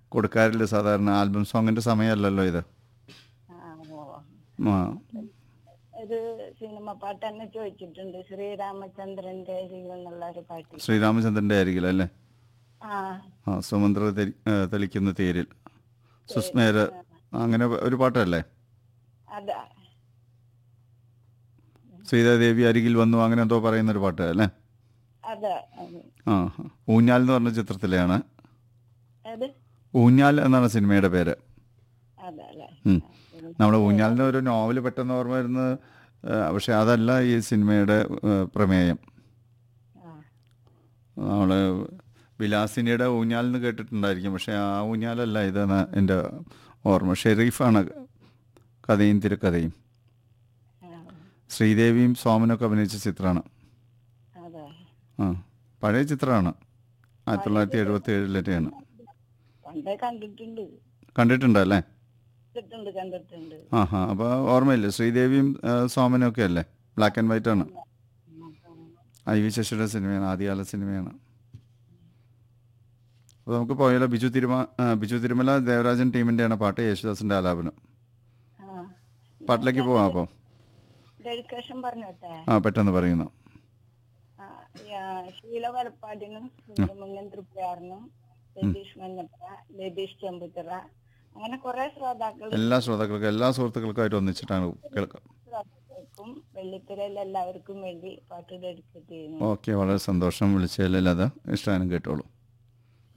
കൊടുക്കാറില്ല സാധാരണ ആൽബം സോങ്ങിൻ്റെ സമയമല്ലല്ലോ ഇത് ആ ഓ ആ ഒരു സിനിമ പാട്ട് തന്നെ ചോദിച്ചിട്ടുണ്ട് ശ്രീരാമചന്ദ്രന്റെ അരികിൽ എന്നുള്ള ഒരു പാട്ട് ശ്രീരാമചന്ദ്രൻ്റെ അരികിൽ അല്ലേ ആ ആ സുമന്ത്ര തെരി- ഏ, തെളിക്കുന്ന തേരിൽ സുസ്മേര അങ്ങനെ ഒരു പാട്ടല്ലേ അതാ സീതാദേവി അരികിൽ വന്നു അങ്ങനെ എന്തോ പറയുന്നൊരു പാട്ട് അല്ലേ അതാ അത്. ആ ആ. ഊഞ്ഞാൽ എന്ന് പറഞ്ഞ ചിത്രത്തിലെയാണ് അത് ഊഞ്ഞാൽ എന്നാണ് സിനിമയുടെ പേര് അതാ അല്ലേ ഉം. നമ്മുടെ ഊഞ്ഞാലിന് ഒരു നോവൽ പെട്ടെന്ന് ഓർമ്മ വരുന്നത് ഏ, പക്ഷെ അതല്ല ഈ സിനിമയുടെ ഏ, പ്രമേയം ആ നമ്മൾ വിലാസിനിയുടെ ഊഞ്ഞാൽ എന്ന് കേട്ടിട്ടുണ്ടായിരിക്കും പക്ഷെ ആ ഊഞ്ഞാലല്ല ഇതെന്ന് എൻ്റെ ഓർമ്മ ഷെരീഫാണ് കഥയും തിരക്കഥയും ആ, ശ്രീദേവിയും സോമനൊക്കെ അഭിനയിച്ച ചിത്രമാണ് അതാ ആ പഴയ ചിത്രമാണ് ആയിരത്തി തൊള്ളായിരത്തി എഴുപത്തി ഏഴിലത്തെയാണ് പണ്ടേ കണ്ടിട്ടുണ്ട് കണ്ടിട്ടുണ്ടല്ലേ കണ്ടിട്ടുണ്ട് കണ്ടിട്ടുണ്ട് ആ ഹാ അപ്പോൾ ഓർമ്മയില്ലേ ശ്രീദേവിയും ആ, സോമനും ഒക്കെ അല്ലേ ബ്ലാക്ക് ആൻഡ് വൈറ്റ് ആണ് ഐ വി ശശിയുടെ സിനിമയാണ് ആദ്യകാല സിനിമയാണ് അപ്പോൾ നമുക്ക് പോയാലോ ബിജു തിരുമ ആ, ബിജു തിരുമല ദേവരാജൻ ടീമിൻ്റെയാണ് പാട്ട് യേശുദാസിൻ്റെ ആലാപനം ആ പാട്ടിലേക്ക് പോവാം അപ്പോൾ ഡെഡിക്കേഷൻ പറഞ്ഞോട്ടെ ആ പെട്ടെന്ന് പറയുന്നു ആ, യാ, ശീല വലപ്പാടിനും സുബ്രഹ്മണ്യൻ തൃപ്തിയാറിനും രതീഷ് മഞ്ഞപ്പ ലതീഷ് ചെമ്പുച്ചിറ അങ്ങനെ കുറെ ശ്രോതാക്കൾ എല്ലാ ശ്രോതാക്കൾക്കും എല്ലാ സുഹൃത്തുക്കൾക്കുമായിട്ട് ഒന്നിച്ചിട്ടാണ് കേൾക്കാം ശ്രോതാക്കൾക്കും വെള്ളിത്തിരയിൽ എല്ലാവർക്കും വേണ്ടി പാട്ട് ഡെഡിക്കേറ്റ് ചെയ്യുന്നു ഓക്കെ വളരെ സന്തോഷം വിളിച്ചതിൽ അത് ഇഷ്ടമാനും കേട്ടോളൂ